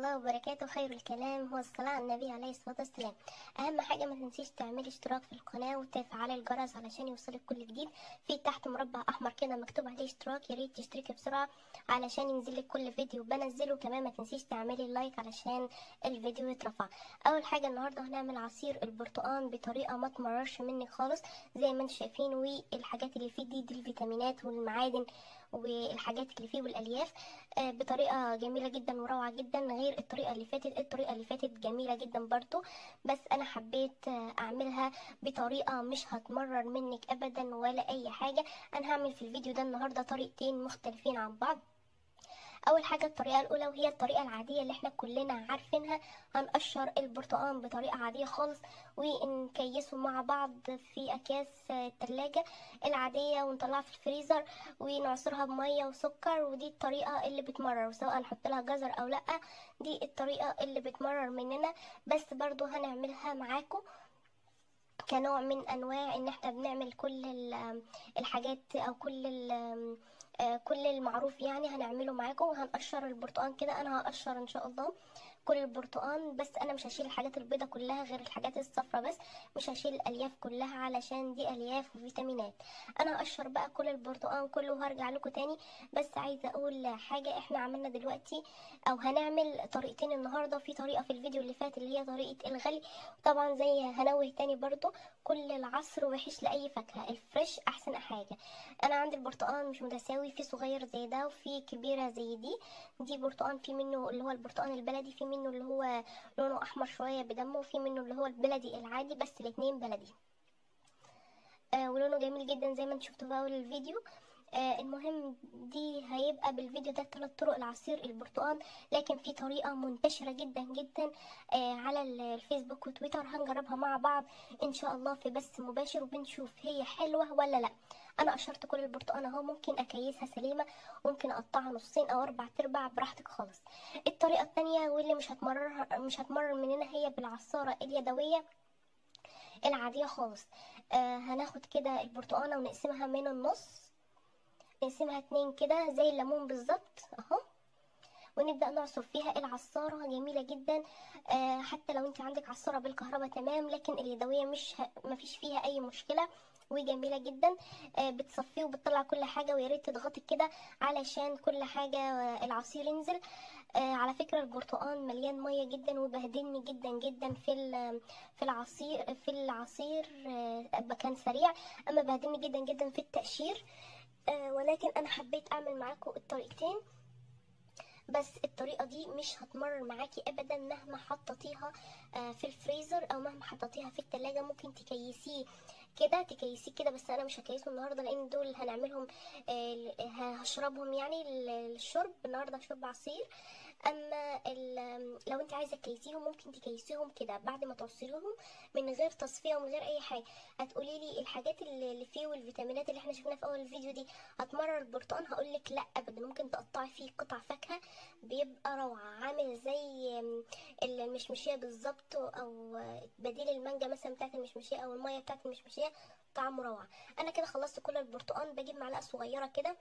الله وبركاته خير الكلام هو الصلاة على النبي عليه الصلاة والسلام أهم حاجة ما تنسيش تعملي اشتراك في القناة وتفعلي الجرس علشان يوصلك كل جديد في تحت مربع أحمر كده مكتوب عليه اشتراك يا ريت تشتركي بسرعة علشان ينزلك كل فيديو بنزله كمان ما تنسيش تعملي لايك علشان الفيديو يترفع أول حاجة النهاردة هنعمل عصير البرتقال بطريقة ما تمررش منك خالص زي ما انتم شايفين والحاجات اللي فيه دي دي الفيتامينات والمعادن والحاجات اللي فيه والالياف آه، بطريقه جميله جدا وروعه جدا غير الطريقه اللي فاتت الطريقه اللي فاتت جميله جدا برضو بس انا حبيت آه، اعملها بطريقه مش هتمرر منك ابدا ولا اي حاجه انا هعمل في الفيديو ده النهارده طريقتين مختلفين عن بعض اول حاجه الطريقه الاولى وهي الطريقه العاديه اللي احنا كلنا عارفينها هنقشر البرتقال بطريقه عاديه خالص ونكيسه مع بعض في اكياس التلاجة العاديه ونطلعها في الفريزر ونعصرها بميه وسكر ودي الطريقه اللي بتمرر سواء نحط لها جزر او لا دي الطريقه اللي بتمرر مننا بس برضو هنعملها معاكم كنوع من انواع ان احنا بنعمل كل ال- الحاجات او كل ال- آه، كل المعروف يعني هنعمله معاكم وهنقشر البرتقال كده انا هقشر ان شاء الله كل البرتقال بس انا مش هشيل الحاجات البيضة كلها غير الحاجات الصفرا بس مش هشيل الالياف كلها علشان دي الياف وفيتامينات انا هقشر بقى كل البرتقال كله وهرجع لكم تاني بس عايزه اقول حاجه احنا عملنا دلوقتي او هنعمل طريقتين النهارده في طريقه في الفيديو اللي فات اللي هي طريقه الغلي طبعا زي هنوه تاني برضو كل العصر وحش لاي فاكهه الفريش احسن حاجه انا عندي البرتقال مش متساوي في صغير زي ده وفي كبيره زي دي دي برتقال في منه اللي هو البرتقال البلدي في منه اللي هو لونه احمر شويه بدمه وفي منه اللي هو البلدي العادي بس الاتنين بلدي آه ولونه جميل جدا زي ما انتم شفتوا في اول الفيديو آه المهم دي هيبقى بالفيديو ده ثلاث طرق لعصير البرتقال لكن في طريقة منتشرة جدا جدا آه على ال- الفيسبوك وتويتر هنجربها مع بعض ان شاء الله في بث مباشر وبنشوف هي حلوة ولا لا انا قشرت كل البرتقال اهو ممكن اكيسها سليمة ممكن اقطعها نصين او اربع تربع براحتك خالص الطريقة التانية واللي مش هتمرر مش هتمرر مننا هي بالعصارة اليدوية العادية خالص آه هناخد كده البرتقانة ونقسمها من النص نقسمها اتنين كده زي الليمون بالظبط اهو ونبدأ نعصر فيها العصارة جميلة جدا آه حتى لو انت عندك عصارة بالكهرباء تمام لكن اليدوية مش ه... مفيش فيها اي مشكلة وجميلة جدا آه بتصفيه وبتطلع كل حاجة ويا ريت تضغطي كده علشان كل حاجة آه، العصير ينزل آه على فكرة البرتقال مليان مية جدا وبهدلني جدا جدا في ال- في العصير في العصير آه كان سريع اما بهدلني جدا جدا في التقشير آه ولكن انا حبيت اعمل معاكم الطريقتين بس الطريقة دي مش هتمرر معاكي ابدا مهما حطيتيها آه، في الفريزر او مهما حطيتيها في التلاجة ممكن تكيسيه كده تكيسيه كده بس انا مش هكيسه النهارده لان دول هنعملهم آه، ه- هشربهم يعني للشرب النهارده هشرب عصير اما ال- لو انت عايزه تكيسيهم ممكن تكيسيهم كده بعد ما تعصريهم من غير تصفيه ومن غير اي حاجه هتقولي لي الحاجات اللي اللي فيه والفيتامينات اللي احنا شفناها في اول الفيديو دي هتمرر البرتقال هقول لك لا ابدا ممكن تقطعي فيه قطع فاكهه بيبقى روعه عامل زي ام، المشمشيه بالظبط او بديل المانجا مثلا بتاعت المشمشيه او الميه بتاعت المشمشيه طعمه روعه انا كده خلصت كل البرتقال بجيب معلقه صغيره كده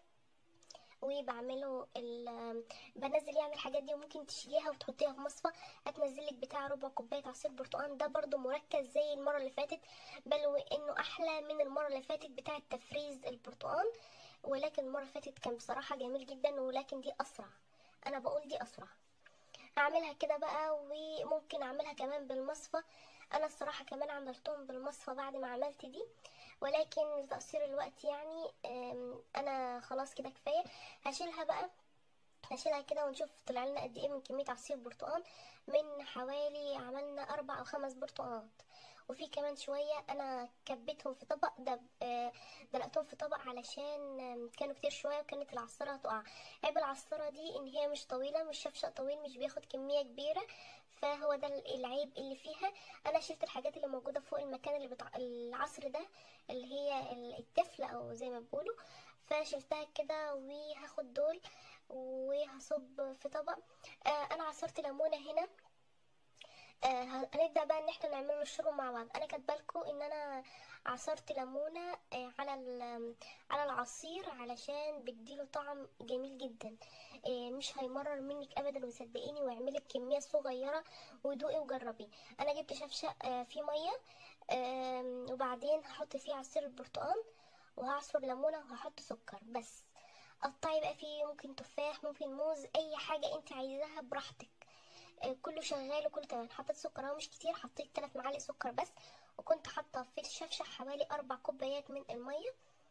وبعمله ال بنزل يعني الحاجات دي وممكن تشيليها وتحطيها في مصفى هتنزلك بتاع ربع كوبايه عصير برتقال ده برضو مركز زي المره اللي فاتت بل وانه احلى من المره اللي فاتت بتاعه تفريز البرتقال ولكن المره اللي فاتت كان بصراحه جميل جدا ولكن دي اسرع انا بقول دي اسرع هعملها كده بقى وممكن اعملها كمان بالمصفى انا الصراحه كمان عملتهم بالمصفى بعد ما عملت دي ولكن لتقصير الوقت يعني أم، انا خلاص كده كفايه هشيلها بقى هشيلها كده ونشوف طلع لنا قد ايه من كميه عصير برتقال من حوالي عملنا اربع او خمس برتقالات وفي كمان شويه انا كبيتهم في طبق دب آه، دلقتهم في طبق علشان آم، كانوا كتير شويه وكانت العصاره هتقع عيب العصاره دي ان هي مش طويله مش شفشق طويل مش بياخد كميه كبيره فهو ده العيب اللي فيها انا شلت الحاجات اللي موجوده فوق المكان اللي بتاع العصر ده اللي هي ال- التفل او زي ما بيقولوا فشلتها كده وهاخد دول وهصب في طبق آه انا عصرت ليمونه هنا آه هنبدا بقى ان احنا نعمل الشرب مع بعض انا كاتبه لكم ان انا عصرت ليمونه آه، على ال- على العصير علشان بيديله طعم جميل جدا آه، مش هيمرر منك ابدا وصدقيني واعملي بكميه صغيره ودوقي وجربي انا جبت شفشق آه، فيه ميه آم، وبعدين هحط فيه عصير البرتقال وهعصر ليمونه وهحط سكر بس قطعي بقى فيه ممكن تفاح ممكن موز اي حاجه انت عايزاها براحتك آه، كله شغال وكله تمام حطيت سكر هو مش كتير حطيت 3 معالق سكر بس وكنت حاطه في الشفشق حوالي اربع كوبايات من الميه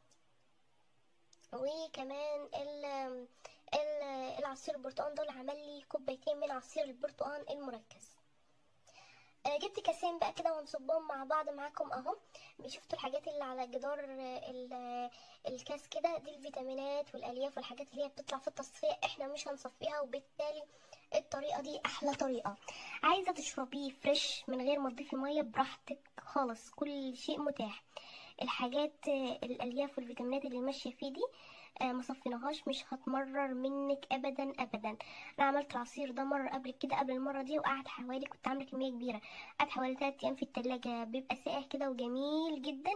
وكمان ال ال العصير البرتقال دول عمل لي كوبايتين من عصير البرتقال المركز آه، جبت كاسين بقى كده ونصبهم مع بعض معاكم اهو شفتوا الحاجات اللي على جدار آه، ال- الكاس كده دي الفيتامينات والالياف والحاجات اللي هي بتطلع في التصفيه احنا مش هنصفيها وبالتالي الطريقه دي احلى طريقه عايزه تشربيه فريش من غير ما تضيفي ميه براحتك خالص كل شيء متاح الحاجات آه، الالياف والفيتامينات اللي ماشيه فيه دي آه، ما صفيناهاش مش هتمرر منك ابدا ابدا انا عملت العصير ده مره قبل كده قبل المره دي وقعد حوالي كنت عامله كميه كبيره قعد حوالي 3 ايام في التلاجة بيبقى ساقع كده وجميل جدا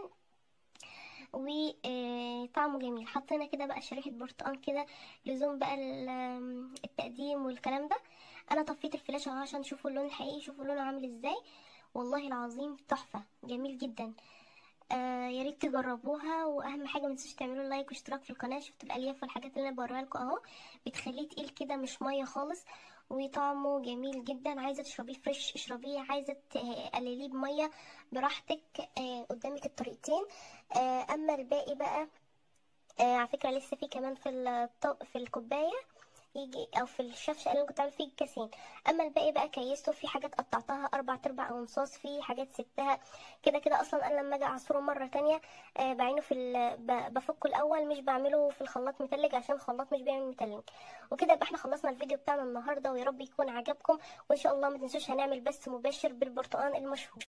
وطعمه جميل حطينا كده بقى شريحة برتقال كده لزوم بقى ال- التقديم والكلام ده انا طفيت الفلاش اهو عشان تشوفوا اللون الحقيقي شوفوا لونه عامل ازاي والله العظيم تحفة جميل جدا آه يا ريت تجربوها واهم حاجه ما تنسوش تعملوا لايك واشتراك في القناه شفتوا الالياف والحاجات اللي انا بوريها لكم اهو بتخليه تقيل كده مش ميه خالص وطعمه جميل جدا عايزه تشربيه فريش اشربيه عايزه تقلليه بميه براحتك آه قدامك الطريقتين آه اما الباقي بقى آه على فكره لسه في كمان في الط- في الكوبايه يجي او في الشفشق اللي أنا كنت عامل فيه كاسين اما الباقي بقى كيسته في حاجات قطعتها اربع ارباع او نصاص في حاجات سبتها كده كده اصلا انا لما اجي اعصره مره تانية آه بعينه في ال- ب- بفكه الاول مش بعمله في الخلاط متلج عشان الخلاط مش بيعمل متلج وكده يبقى احنا خلصنا الفيديو بتاعنا النهارده ويا رب يكون عجبكم وان شاء الله ما تنسوش هنعمل بث مباشر بالبرتقال المشهور